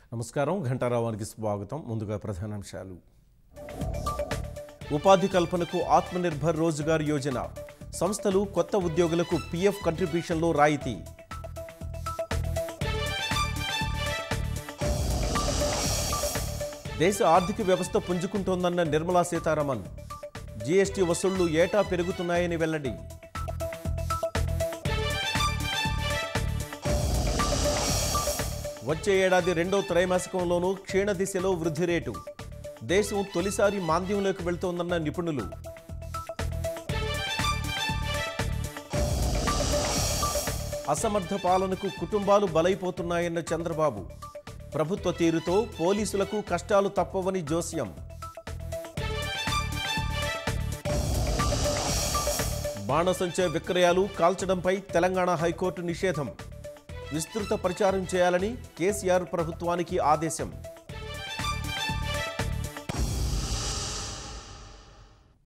నమస్కారం ఘంటారావానికి స్వాగతం ముందుగా ప్రధానాంశాలు ఉపాధి కల్పనకు ఆత్మనిర్భర్ రోజ్గార్ యోజన సంస్థలు కొత్త ఉద్యోగులకు పీఎఫ్ కంట్రిబ్యూషన్లో రాయితీ దేశ ఆర్థిక వ్యవస్థ పుంజుకుంటోందన్న నిర్మలా సీతారామన్ జీఎస్టీ వసూళ్లు ఏటా పెరుగుతున్నాయని వెల్లడి వచ్చే ఏడాది రెండో త్రైమాసికంలోనూ క్షీణ దిశలో వృద్ధి రేటు దేశం తొలిసారి మాంద్యంలోకి వెళ్తోందన్న నిపుణులు అసమర్థ పాలనకు కుటుంబాలు బలైపోతున్నాయన్న చంద్రబాబు ప్రభుత్వ తీరుతో పోలీసులకు కష్టాలు తప్పవని జోస్యం బాణసంచ విక్రయాలు కాల్చడంపై తెలంగాణ హైకోర్టు నిషేధం విస్తృత ప్రచారం చేయాలని కేసీఆర్ ప్రభుత్వానికి ఆదేశం